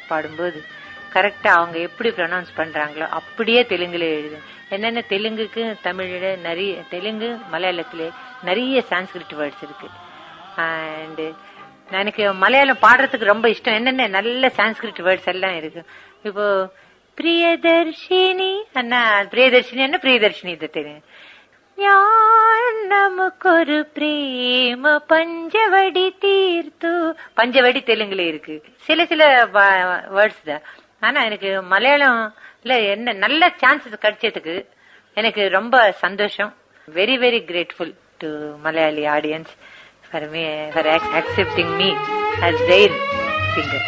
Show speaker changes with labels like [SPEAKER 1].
[SPEAKER 1] பாடும்போது கரெக்டா அவங்க எப்படி ப்ரொனவுன்ஸ் பண்றாங்களோ அப்படியே தெலுங்குல எழுது என்னென்ன தெலுங்குக்கு தமிழ்ல நிறைய தெலுங்கு மலையாளத்துல நிறைய சான்ஸ்கிரிட் வேர்ட்ஸ் இருக்கு அண்ட் எனக்கு மலையாளம் பாடுறதுக்கு ரொம்ப இஷ்டம் என்னென்ன நல்ல சான்ஸ்கிரிட் வேர்ட்ஸ் எல்லாம் இருக்கு இப்போ பிரியதர்ஷினி அண்ணா பிரியதர்ஷினி என்ன பிரியதர்ஷினி இது தெரியும் ഞാൻ നമുക്കൊരു പ്രേമ பஞ்சவடி தீர்த்து பஞ்சவடி தெலுங்குல இருக்கு சில சில வேர்ட்ஸ் தான் ஆனா எனக்கு மலையாளம்ல என்ன நல்ல சான்சஸ் கிடைச்சதுக்கு எனக்கு ரொம்ப சந்தோஷம் very very grateful to Malayali audience for me for accepting me as their singer